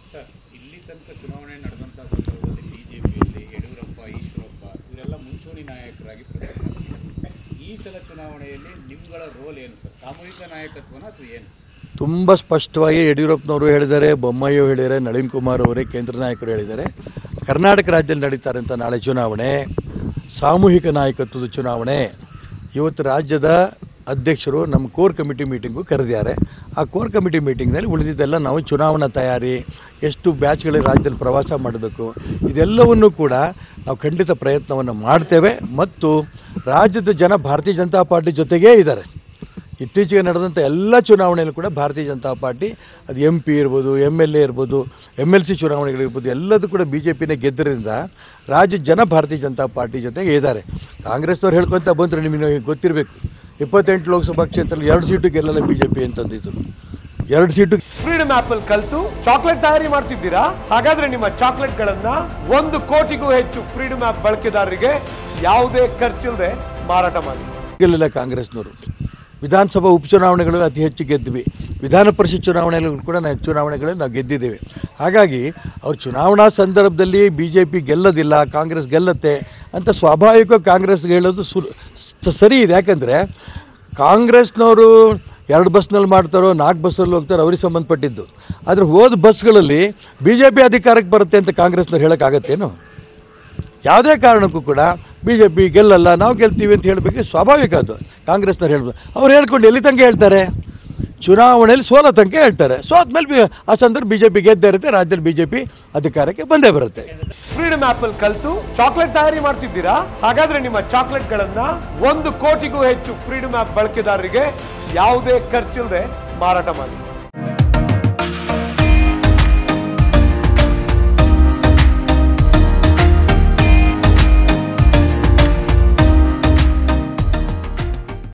sir ಇಲ್ಲಿ ತನಕ ಚುನಾವಣೆ ನಡೆದಂಥ ಸಂದರ್ಭದಲ್ಲಿ ಬಿಜೆಪಿಯಲ್ಲಿ ಯಡಿಯೂರಪ್ಪ ಈಶ್ವರಪ್ಪ ಇವರೆಲ್ಲ ಮುಂಚೂಣಿ ನಾಯಕರಾಗಿ ಪ್ರಕಟವಾಗಿದ್ದಾರೆ ಈ ಸಲ ಚುನಾವಣೆಯಲ್ಲಿ ನಿಮ್ಗಳ ರೋಲ್ ಏನು ಸರ್ ಸಾಮೂಹಿಕ ನಾಯಕತ್ವನ ಅಥವಾ ಏನು ತುಂಬ ಸ್ಪಷ್ಟವಾಗಿ ಯಡಿಯೂರಪ್ಪನವರು ಹೇಳಿದ್ದಾರೆ ಬೊಮ್ಮಾಯಿಯವರು ಹೇಳಿದ್ದಾರೆ ನಳಿನ್ ಕುಮಾರ್ ಅವರೇ ಕೇಂದ್ರ ನಾಯಕರು ಹೇಳಿದ್ದಾರೆ ಕರ್ನಾಟಕ ರಾಜ್ಯದಲ್ಲಿ ನಡೀತಾರಂತ ನಾಳೆ ಚುನಾವಣೆ ಸಾಮೂಹಿಕ ನಾಯಕತ್ವದ ಚುನಾವಣೆ ಇವತ್ತು ರಾಜ್ಯದ ಅಧ್ಯಕ್ಷರು ನಮ್ಮ ಕೋರ್ ಕಮಿಟಿ ಮೀಟಿಂಗು ಕರೆದಿದ್ದಾರೆ ಆ ಕೋರ್ ಕಮಿಟಿ ಮೀಟಿಂಗ್ನಲ್ಲಿ ಉಳಿದಿದ್ದೆಲ್ಲ ನಾವು ಚುನಾವಣಾ ತಯಾರಿ ಎಷ್ಟು ಬ್ಯಾಚ್ಗಳ ರಾಜ್ಯದಲ್ಲಿ ಪ್ರವಾಸ ಮಾಡಬೇಕು ಇದೆಲ್ಲವನ್ನೂ ಕೂಡ ನಾವು ಖಂಡಿತ ಪ್ರಯತ್ನವನ್ನು ಮಾಡ್ತೇವೆ ಮತ್ತು ರಾಜ್ಯದ ಜನ ಭಾರತೀಯ ಜನತಾ ಪಾರ್ಟಿ ಜೊತೆಗೇ ಇದ್ದಾರೆ ಇತ್ತೀಚೆಗೆ ನಡೆದಂಥ ಎಲ್ಲ ಚುನಾವಣೆಯಲ್ಲೂ ಕೂಡ ಭಾರತೀಯ ಜನತಾ ಪಾರ್ಟಿ ಅದು ಎಂ ಪಿ ಇರ್ಬೋದು ಎಮ್ ಎಲ್ ಎ ಇರ್ಬೋದು ಎಮ್ ಎಲ್ ಸಿ ಚುನಾವಣೆಗಳಿರ್ಬೋದು ಎಲ್ಲದೂ ಕೂಡ ಬಿ ಜೆ ಪಿನೇ ಗೆದ್ದರಿಂದ ರಾಜ್ಯದ ಜನ ಭಾರತೀಯ ಜನತಾ ಪಾರ್ಟಿ ಜೊತೆಗೆ ಇದ್ದಾರೆ ಕಾಂಗ್ರೆಸ್ನವ್ರು ಹೇಳ್ಕೊತ ಬಂದರು ನಿಮಗೆ ಗೊತ್ತಿರಬೇಕು ಇಪ್ಪತ್ತೆಂಟು ಲೋಕಸಭಾ ಕ್ಷೇತ್ರದಲ್ಲಿ ಎರಡು ಸೀಟು ಗೆಲ್ಲಲ್ಲ ಬಿ ಜೆ ಪಿ ಅಂತಂದಿದ್ದು ಎರಡು ಸೀಟು ಫ್ರೀಡಮ್ ಆಪ್ ಅಲ್ಲಿ ಕಲ್ತು ಚಾಕ್ಲೇಟ್ ತಯಾರಿ ಮಾಡ್ತಿದ್ದೀರಾ ಹಾಗಾದ್ರೆ ನಿಮ್ಮ ಚಾಕ್ಲೇಟ್ ಗಳನ್ನ ಒಂದು ಕೋಟಿಗೂ ಹೆಚ್ಚು ಫ್ರೀಡಮ್ ಆಪ್ ಬಳಕೆದಾರರಿಗೆ ಯಾವುದೇ ಖರ್ಚಿಲ್ಲದೆ ಮಾರಾಟ ಮಾಡಿ ಗೆಲ್ಲಿಲ್ಲ ಕಾಂಗ್ರೆಸ್ನವರು ವಿಧಾನಸಭಾ ಉಪಚುನಾವಣೆಗಳು ಅತಿ ಹೆಚ್ಚು ಗೆದ್ವಿ ವಿಧಾನ ಪರಿಷತ್ ಚುನಾವಣೆಗಳು ಕೂಡ ನಾವು ಚುನಾವಣೆಗಳಲ್ಲಿ ನಾವು ಗೆದ್ದಿದ್ದೇವೆ ಹಾಗಾಗಿ ಅವ್ರು ಚುನಾವಣಾ ಸಂದರ್ಭದಲ್ಲಿ ಬಿ ಜೆ ಪಿ ಗೆಲ್ಲೋದಿಲ್ಲ ಕಾಂಗ್ರೆಸ್ ಗೆಲ್ಲತ್ತೆ ಅಂತ ಸ್ವಾಭಾವಿಕ ಕಾಂಗ್ರೆಸ್ಗೆ ಹೇಳೋದು ಸು ಸ- ಸರಿ ಇದೆ ಯಾಕಂದರೆ ಕಾಂಗ್ರೆಸ್ನವರು ಎರಡು ಬಸ್ನಲ್ಲಿ ಮಾಡ್ತಾರೋ ನಾಲ್ಕು ಬಸ್ಸಲ್ಲಿ ಹೋಗ್ತಾರೋ ಅವ್ರಿಗೆ ಸಂಬಂಧಪಟ್ಟಿದ್ದು ಆದರೆ ಹೋದ ಬಸ್ಗಳಲ್ಲಿ ಬಿ ಜೆ ಪಿ ಅಧಿಕಾರಕ್ಕೆ ಬರುತ್ತೆ ಅಂತ ಕಾಂಗ್ರೆಸ್ನವ್ರು ಹೇಳೋಕ್ಕಾಗತ್ತೇನು ಯಾವುದೇ ಕಾರಣಕ್ಕೂ ಕೂಡ ಬಿ ಜೆ ಪಿ ಗೆಲ್ಲಲ್ಲ ನಾವು ಗೆಲ್ತೀವಿ ಅಂತ ಹೇಳಬೇಕು ಸ್ವಾಭಾವಿಕ ಅದು ಕಾಂಗ್ರೆಸ್ನವ್ರು ಹೇಳ್ಬೋದು ಅವ್ರು ಹೇಳ್ಕೊಂಡು ಎಲ್ಲಿ ತನಕ ಹೇಳ್ತಾರೆ ಚುನಾವಣೆಯಲ್ಲಿ ಸೋಲ ತನಕ ಹೇಳ್ತಾರೆ ಸೋತ ಮೇಲೆ ಆ ಸಂದರ್ಭ ಬಿ ಜೆ ಪಿ ಗೆದ್ದೇ ಇರುತ್ತೆ ರಾಜ್ಯದಲ್ಲಿ ಬಿ ಜೆ ಪಿ ಅಧಿಕಾರಕ್ಕೆ ಬಂದೇ ಬರುತ್ತೆ ಫ್ರೀಡಮ್ ಆಪ್ ಅಲ್ಲಿ ಕಲ್ತು ಚಾಕ್ಲೇಟ್ ತಯಾರಿ ಮಾಡ್ತಿದ್ದೀರಾ ಹಾಗಾದ್ರೆ ನಿಮ್ಮ ಚಾಕ್ಲೇಟ್ ಗಳನ್ನ ಒಂದು ಕೋಟಿಗೂ ಹೆಚ್ಚು ಫ್ರೀಡಮ್ ಆಪ್ ಬಳಕೆದಾರರಿಗೆ ಯಾವುದೇ ಖರ್ಚಿಲ್ಲದೆ ಮಾರಾಟ ಮಾಡಿ